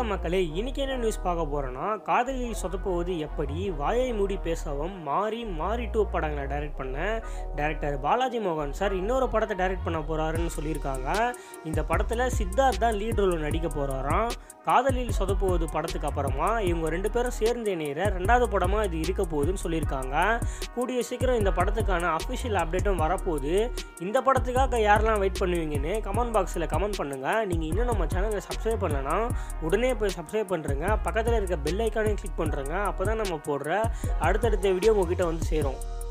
வணக்கம் மக்களே இன்னைக்கு என்ன நியூஸ் பார்க்க போறோம்னா காதலில் சொதப்புவது எப்படி வாயை மூடி பேசவும் மாறி மாறி டூ படங்களை டைரக்ட் பண்ண டைரக்டர் பாலாஜி மோகன் சார் இன்னொரு படத்தை டைரக்ட் பண்ண போறாருன்னு சொல்லியிருக்காங்க இந்த படத்தில் சித்தார்த் தான் லீட் ரோல் நடிக்க போறாராம் காதலில் சொதப்புவது படத்துக்கு அப்புறமா இவங்க ரெண்டு பேரும் சேர்ந்து இணையிற ரெண்டாவது படமாக இது இருக்க போகுதுன்னு சொல்லியிருக்காங்க கூடிய சீக்கிரம் இந்த படத்துக்கான அஃபிஷியல் அப்டேட்டும் வரப்போகுது இந்த படத்துக்காக யாரெல்லாம் வெயிட் பண்ணுவீங்கன்னு கமெண்ட் பாக்ஸில் கமெண்ட் பண்ணுங்கள் நீங்கள் இன்னும் நம்ம சேனலை சப்ஸ்கிரைப் பண்ணலனா உடனே போய் சப்ஸ்கிரைப் பண்ணுறங்க பக்கத்தில் இருக்க பெல் ஐக்கானையும் கிளிக் பண்ணுறங்க அப்போ தான் நம்ம போடுற அடுத்தடுத்த வீடியோ உங்ககிட்ட வந்து சேரும்